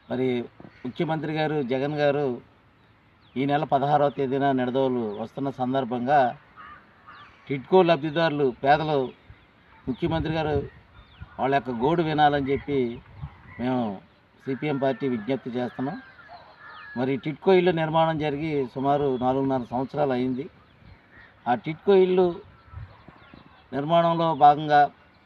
మరి ముఖ్యమంత్రి గారు జగన్ గారు ఈ నెల పదహారవ తేదీన నిడదవోలు వస్తున్న సందర్భంగా టిడ్కో లబ్ధిదారులు పేదలు ముఖ్యమంత్రి గారు వాళ్ళ యొక్క గోడు వినాలని చెప్పి మేము సిపిఎం పార్టీ విజ్ఞప్తి చేస్తున్నాం మరి టిడ్కో ఇల్లు నిర్మాణం జరిగి సుమారు నాలుగున్నర సంవత్సరాలు అయింది ఆ టిడ్కో ఇల్లు నిర్మాణంలో భాగంగా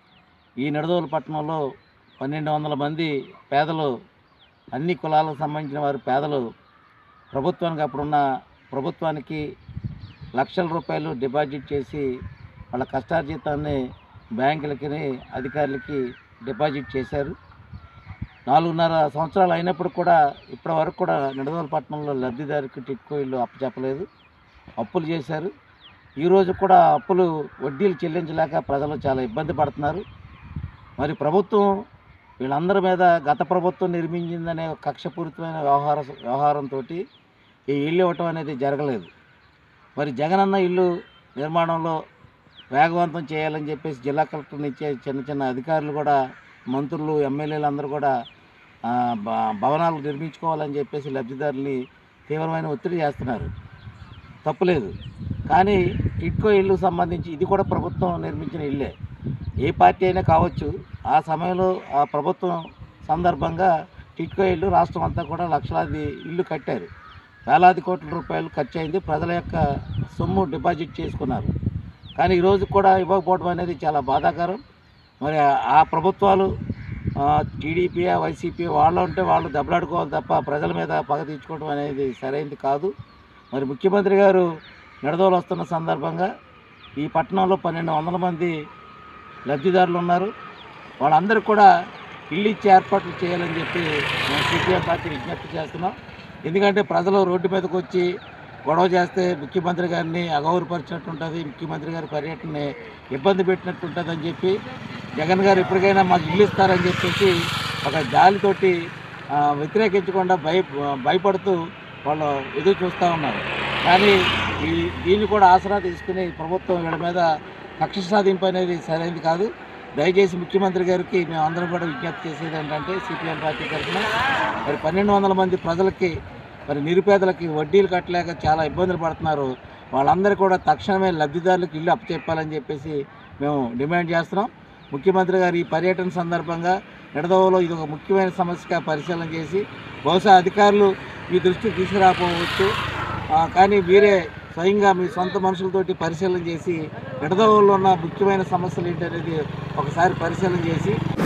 ఈ నిడదవోలు పట్టణంలో పన్నెండు వందల మంది పేదలు అన్ని కులాలకు సంబంధించిన వారు పేదలు ప్రభుత్వానికి అప్పుడున్న ప్రభుత్వానికి లక్షల రూపాయలు డిపాజిట్ చేసి వాళ్ళ కష్టార్జితాన్ని బ్యాంకులకి అధికారులకి డిపాజిట్ చేశారు నాలుగున్నర సంవత్సరాలు అయినప్పుడు కూడా ఇప్పటి వరకు కూడా నిడదవోలు పట్టణంలో లబ్ధిదారికి టిట్కో ఇల్లు అప్పచెప్పలేదు అప్పులు చేశారు ఈరోజు కూడా అప్పులు వడ్డీలు చెల్లించలేక ప్రజలు చాలా ఇబ్బంది పడుతున్నారు మరి ప్రభుత్వం వీళ్ళందరి మీద గత ప్రభుత్వం నిర్మించిందనే కక్షపూరితమైన వ్యవహార వ్యవహారంతో ఈ ఇల్లు ఇవ్వటం అనేది జరగలేదు మరి జగనన్న ఇల్లు నిర్మాణంలో వేగవంతం చేయాలని చెప్పేసి జిల్లా కలెక్టర్ ఇచ్చే చిన్న చిన్న అధికారులు కూడా మంత్రులు ఎమ్మెల్యేలు అందరూ కూడా ఆ, భ- భవనాలు నిర్మించుకోవాలని చెప్పేసి లబ్ధిదారుల్ని తీవ్రమైన ఒత్తిడి చేస్తున్నారు తప్పులేదు కానీ టిట్కో ఇల్లు సంబంధించి ఇది కూడా ప్రభుత్వం నిర్మించిన ఇల్లే ఏ పార్టీ అయినా కావచ్చు ఆ సమయంలో ఆ ప్రభుత్వం సందర్భంగా టిట్కో ఇల్లు రాష్ట్రం అంతా కూడా లక్షలాది ఇల్లు కట్టారు వేలాది కోట్ల రూపాయలు ఖర్చు అయింది ప్రజల యొక్క సొమ్ము డిపాజిట్ చేసుకున్నారు కానీ ఈరోజు కూడా ఇవ్వకపోవడం అనేది చాలా బాధాకరం మరి ఆ ప్రభుత్వాలు టీడీపీ వైసీపీ వాళ్ళు ఉంటే వాళ్ళు దెబ్బలాడుకోవాలి తప్ప ప్రజల మీద పగ తీర్చుకోవడం అనేది సరైనది కాదు మరి ముఖ్యమంత్రి గారు నిడదోలు వస్తున్న సందర్భంగా ఈ పట్టణంలో పన్నెండు వందల మంది లబ్ధిదారులు ఉన్నారు వాళ్ళందరికీ కూడా ఇల్లు ఇచ్చే ఏర్పాట్లు చేయాలని చెప్పి మేము సిపిఎం పార్టీ విజ్ఞప్తి చేస్తున్నాం ఎందుకంటే ప్రజలు రోడ్డు మీదకి వచ్చి గొడవ చేస్తే ముఖ్యమంత్రి గారిని అగౌరవపరిచినట్టు ఉంటుంది ముఖ్యమంత్రి గారి పర్యటనని ఇబ్బంది పెట్టినట్టు ఉంటుంది అని చెప్పి జగన్ గారు ఎప్పటికైనా మాకు ఇల్లు ఇస్తారని చెప్పేసి ఒక జాలితోటి ఆ, వ్యతిరేకించకుండా భయ భయపడుతూ వాళ్ళు ఎదురు చూస్తూ ఉన్నారు కానీ ఈ దీన్ని కూడా ఆసరా తీసుకుని ప్రభుత్వం వీళ్ళ మీద కక్ష సాధింపు అనేది సరైనది కాదు దయచేసి ముఖ్యమంత్రి గారికి మేము అందరం కూడా విజ్ఞప్తి చేసేది ఏంటంటే సిపిఎం పార్టీ తరఫున మరి పన్నెండు వందల మంది ప్రజలకి మరి నిరుపేదలకి వడ్డీలు కట్టలేక చాలా ఇబ్బందులు పడుతున్నారు వాళ్ళందరూ కూడా తక్షణమే లబ్ధిదారులకు ఇల్లు అప్పచెప్పాలని చెప్పేసి మేము డిమాండ్ చేస్తున్నాం ముఖ్యమంత్రి గారు ఈ పర్యటన సందర్భంగా నిడదవలో ఇది ఒక ముఖ్యమైన సమస్యగా పరిశీలన చేసి బహుశా అధికారులు మీ దృష్టికి తీసుకురాకపోవచ్చు ఆ, కానీ మీరే స్వయంగా మీ సొంత మనుషులతోటి పరిశీలన చేసి నిడదవల్లో ఉన్న ముఖ్యమైన సమస్యలు ఏంటనేది ఒకసారి పరిశీలన చేసి